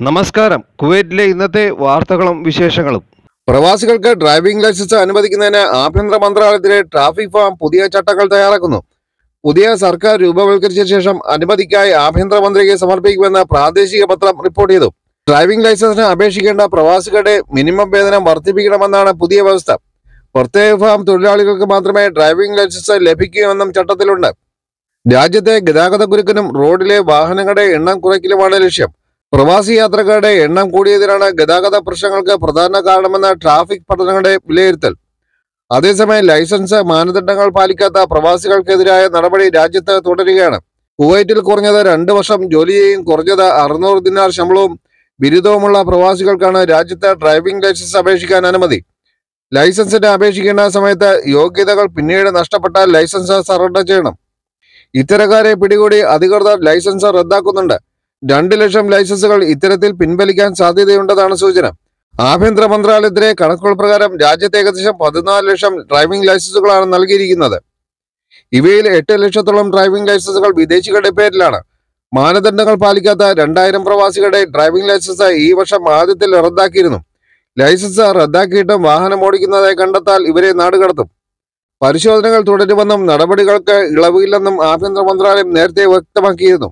നമസ്കാരം കുവൈറ്റിലെ ഇന്നത്തെ വാർത്തകളും വിശേഷങ്ങളും പ്രവാസികൾക്ക് ഡ്രൈവിംഗ് ലൈസൻസ് അനുവദിക്കുന്നതിന് ആഭ്യന്തര മന്ത്രാലയത്തിലെ ട്രാഫിക് ഫാം പുതിയ ചട്ടങ്ങൾ തയ്യാറാക്കുന്നു പുതിയ സർക്കാർ രൂപവൽക്കരിച്ച ശേഷം അനുമതിക്കായി ആഭ്യന്തരമന്ത്രിക്ക് സമർപ്പിക്കുമെന്ന് പ്രാദേശിക പത്രം റിപ്പോർട്ട് ചെയ്തു ഡ്രൈവിംഗ് ലൈസൻസിന് അപേക്ഷിക്കേണ്ട പ്രവാസികളുടെ മിനിമം വേതനം വർദ്ധിപ്പിക്കണമെന്നാണ് പുതിയ വ്യവസ്ഥ പ്രത്യേക ഫാം തൊഴിലാളികൾക്ക് മാത്രമേ ഡ്രൈവിംഗ് ലൈസൻസ് ലഭിക്കൂ ചട്ടത്തിലുണ്ട് രാജ്യത്തെ ഗതാഗത കുരുക്കിനും റോഡിലെ വാഹനങ്ങളുടെ എണ്ണം കുറയ്ക്കലുമാണ് ലക്ഷ്യം പ്രവാസി യാത്രക്കാരുടെ എണ്ണം കൂടിയതിനാണ് ഗതാഗത പ്രശ്നങ്ങൾക്ക് പ്രധാന കാരണമെന്ന ട്രാഫിക് പഠനങ്ങളുടെ വിലയിരുത്തൽ അതേസമയം ലൈസൻസ് മാനദണ്ഡങ്ങൾ പാലിക്കാത്ത പ്രവാസികൾക്കെതിരായ നടപടി രാജ്യത്ത് തുടരുകയാണ് കുവൈറ്റിൽ കുറഞ്ഞത് രണ്ട് വർഷം ജോലി ചെയ്യും കുറഞ്ഞത് അറുന്നൂറ് ദിനാർ ശമ്പളവും ബിരുദവുമുള്ള പ്രവാസികൾക്കാണ് രാജ്യത്ത് ഡ്രൈവിംഗ് ലൈസൻസ് അപേക്ഷിക്കാൻ അനുമതി ലൈസൻസിന് അപേക്ഷിക്കേണ്ട സമയത്ത് യോഗ്യതകൾ പിന്നീട് നഷ്ടപ്പെട്ടാൽ ലൈസൻസ് സറണ്ടർ ചെയ്യണം ഇത്തരക്കാരെ പിടികൂടി അധികൃതർ ലൈസൻസ് റദ്ദാക്കുന്നുണ്ട് രണ്ട് ലക്ഷം ലൈസൻസുകൾ ഇത്തരത്തിൽ പിൻവലിക്കാൻ സാധ്യതയുണ്ടെന്നാണ് സൂചന ആഭ്യന്തര മന്ത്രാലയത്തിലെ കണക്കുകൾ പ്രകാരം രാജ്യത്ത് ഏകദേശം പതിനാല് ലക്ഷം ഡ്രൈവിംഗ് ലൈസൻസുകളാണ് നൽകിയിരിക്കുന്നത് ഇവയിൽ എട്ട് ലക്ഷത്തോളം ഡ്രൈവിംഗ് ലൈസൻസുകൾ വിദേശികളുടെ പേരിലാണ് മാനദണ്ഡങ്ങൾ പാലിക്കാത്ത രണ്ടായിരം പ്രവാസികളുടെ ഡ്രൈവിംഗ് ലൈസൻസ് ഈ വർഷം ആദ്യത്തിൽ റദ്ദാക്കിയിരുന്നു ലൈസൻസ് റദ്ദാക്കിയിട്ടും വാഹനം ഓടിക്കുന്നതായി കണ്ടെത്താൽ ഇവരെ നാടുകടത്തും പരിശോധനകൾ തുടരുമെന്നും നടപടികൾക്ക് ഇളവില്ലെന്നും ആഭ്യന്തര മന്ത്രാലയം നേരത്തെ വ്യക്തമാക്കിയിരുന്നു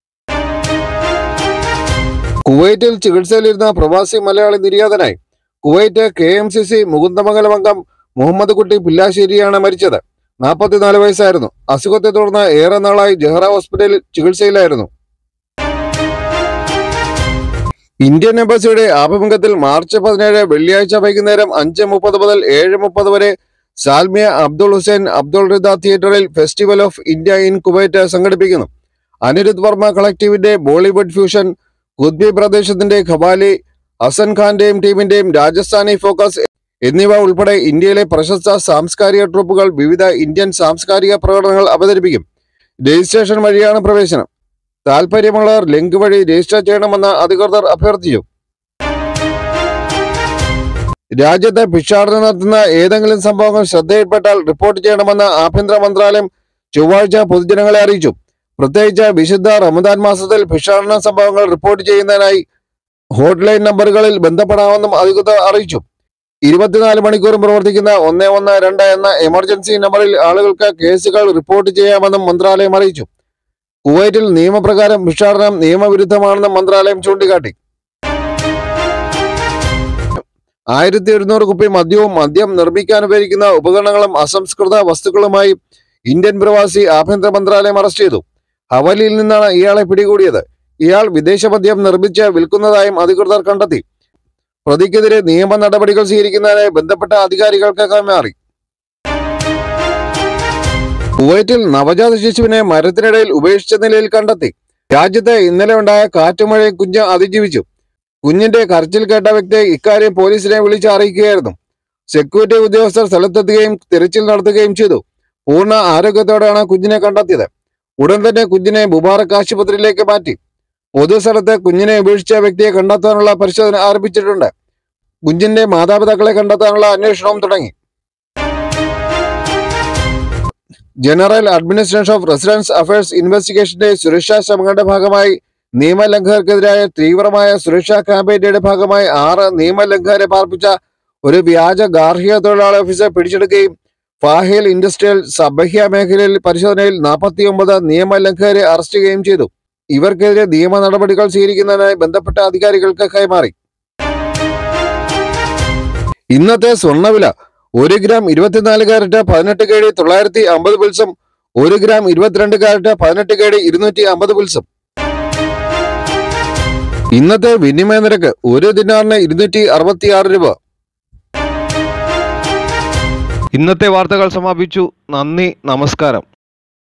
കുവൈറ്റിൽ ചികിത്സയിലിരുന്ന പ്രവാസി മലയാളി നിര്യാതനായി Kuwait K M C C Mukundamangalam അംഗം മുഹമ്മദ് കുട്ടി പില്ലാശ്ശേരിയാണ് മരിച്ചത് നാൽപ്പത്തിനാല് വയസ്സായിരുന്നു അസുഖത്തെ തുടർന്ന് ഏറെ നാളായി ജഹ്റ ഹോസ്പിറ്റലിൽ ചികിത്സയിലായിരുന്നു ഇന്ത്യൻ എംബസിയുടെ ആഭിമുഖ്യത്തിൽ മാർച്ച് പതിനേഴ് വെള്ളിയാഴ്ച വൈകുന്നേരം അഞ്ച് മുപ്പത് മുതൽ ഏഴ് മുപ്പത് വരെ Salmiya Abdul Hussain Abdul Ridha തിയേറ്ററിൽ festival of India in Kuwait സംഘടിപ്പിക്കുന്നു അനിരുദ്ധ് വർമ്മ കളക്ടീവിന്റെ ബോളിവുഡ് ഫ്യൂഷൻ കുദ്ബി പ്രദേശത്തിന്റെ ഖബാലി ഹസൻ ഖാന്റെയും ടീമിന്റെയും രാജസ്ഥാനി ഫോക്കസ് എന്നിവ ഉൾപ്പെടെ ഇന്ത്യയിലെ പ്രശസ്ത സാംസ്കാരിക ട്രൂപ്പുകൾ വിവിധ ഇന്ത്യൻ സാംസ്കാരിക പ്രകടനങ്ങൾ അവതരിപ്പിക്കും രജിസ്ട്രേഷൻ വഴിയാണ് പ്രവേശനം താൽപ്പര്യമുള്ളവർ ലിങ്ക് വഴി രജിസ്റ്റർ ചെയ്യണമെന്ന് അധികൃതർ അഭ്യർത്ഥിച്ചു രാജ്യത്ത് ഭിക്ഷാടനം നടത്തുന്ന ഏതെങ്കിലും സംഭവങ്ങൾ ശ്രദ്ധയിൽപ്പെട്ടാൽ റിപ്പോർട്ട് ചെയ്യണമെന്ന് ആഭ്യന്തര മന്ത്രാലയം ചൊവ്വാഴ്ച പൊതുജനങ്ങളെ അറിയിച്ചു പ്രത്യേകിച്ച് വിശുദ്ധ റമദാൻ മാസത്തിൽ ഭിക്ഷാടന സംഭവങ്ങൾ റിപ്പോർട്ട് ചെയ്യുന്നതിനായി ഹോട്ട്ലൈൻ നമ്പറുകളിൽ ബന്ധപ്പെടാമെന്നും അധികൃതർ അറിയിച്ചു ഇരുപത്തിനാല് മണിക്കൂറും പ്രവർത്തിക്കുന്ന ഒന്ന് ഒന്ന് രണ്ട് എന്ന എമർജൻസി നമ്പറിൽ ആളുകൾക്ക് കേസുകൾ റിപ്പോർട്ട് ചെയ്യാമെന്നും മന്ത്രാലയം അറിയിച്ചു കുവൈറ്റിൽ നിയമപ്രകാരം ഭിക്ഷാടനം നിയമവിരുദ്ധമാണെന്നും മന്ത്രാലയം ചൂണ്ടിക്കാട്ടി ആയിരത്തി ഒരുന്നൂറ് കുപ്പി മദ്യവും മദ്യം നിർമ്മിക്കാൻ ഉപയോഗിക്കുന്ന ഉപകരണങ്ങളും അസംസ്കൃത വസ്തുക്കളുമായി ഇന്ത്യൻ പ്രവാസി ആഭ്യന്തര മന്ത്രാലയം അറസ്റ്റ് ചെയ്തു ഹവലിയിൽ നിന്നാണ് ഇയാളെ പിടികൂടിയത് ഇയാൾ വിദേശ മദ്യം നിർമ്മിച്ച് വിൽക്കുന്നതായും അധികൃതർ കണ്ടെത്തി പ്രതിക്കെതിരെ നിയമ നടപടികൾ സ്വീകരിക്കുന്നതിനായി ബന്ധപ്പെട്ട അധികാരികൾക്ക് കൈമാറി കുവൈറ്റിൽ നവജാത ശിശുവിനെ മരത്തിനിടയിൽ ഉപേക്ഷിച്ച നിലയിൽ കണ്ടെത്തി രാജ്യത്ത് ഇന്നലെ ഉണ്ടായ കാറ്റുമഴയെ കുഞ്ഞ് അതിജീവിച്ചു കുഞ്ഞിന്റെ കരച്ചിൽ കേട്ട വ്യക്തി ഇക്കാര്യം പോലീസിനെ വിളിച്ച് അറിയിക്കുകയായിരുന്നു സെക്യൂരിറ്റി ഉദ്യോഗസ്ഥർ സ്ഥലത്തെത്തുകയും തിരച്ചിൽ നടത്തുകയും ചെയ്തു പൂർണ്ണ ആരോഗ്യത്തോടെയാണ് കുഞ്ഞിനെ കണ്ടെത്തിയത് ഉടൻ തന്നെ കുഞ്ഞിനെ മുബാറക് ആശുപത്രിയിലേക്ക് മാറ്റി പൊതുസ്ഥലത്ത് കുഞ്ഞിനെ ഉപേക്ഷിച്ച വ്യക്തിയെ കണ്ടെത്താനുള്ള പരിശോധന ആരംഭിച്ചിട്ടുണ്ട് കുഞ്ഞിന്റെ മാതാപിതാക്കളെ കണ്ടെത്താനുള്ള അന്വേഷണവും തുടങ്ങി general administration of residence affairs ഇൻവെസ്റ്റിഗേഷന്റെ സുരക്ഷാ ശ്രമങ്ങളുടെ ഭാഗമായി നിയമലംഘകർക്കെതിരായ തീവ്രമായ സുരക്ഷാ ക്യാമ്പയിന്റെ ഭാഗമായി ആറ് നിയമലംഘകരെ പാർപ്പിച്ച ഒരു വ്യാജ ഗാർഹിക തൊഴിലാളി ഓഫീസർ പിടിച്ചെടുക്കുകയും ഫാഹിൽ ഇൻഡസ്ട്രിയൽ സബഹ്യ മേഖലയിൽ പരിശോധനയിൽ നാൽപ്പത്തിയൊമ്പത് നിയമലംഘകരെ അറസ്റ്റ് ചെയ്യുകയും ചെയ്തു ഇവർക്കെതിരെ നിയമ നടപടികൾ സ്വീകരിക്കുന്നതിനായി ബന്ധപ്പെട്ട അധികാരികൾക്ക് കൈമാറി ഇന്നത്തെ സ്വർണ്ണവില ഒരു ഗ്രാം ഇരുപത്തിനാല് കാരറ്റ് പതിനെട്ട് കേടി തൊള്ളായിരത്തി അമ്പത് പിൽസും ഒരു ഗ്രാം ഇരുപത്തിരണ്ട് കാരറ്റ് പതിനെട്ട് കേടി ഇരുന്നൂറ്റി അമ്പത് പിൽസും ഇന്നത്തെ വിനിമയ നിരക്ക് ഒരു ദിനാറിന് ഇരുന്നൂറ്റി അറുപത്തി ആറ് രൂപ ഇന്നത്തെ വാർത്തകൾ സമാപിച്ചു നന്ദി നമസ്കാരം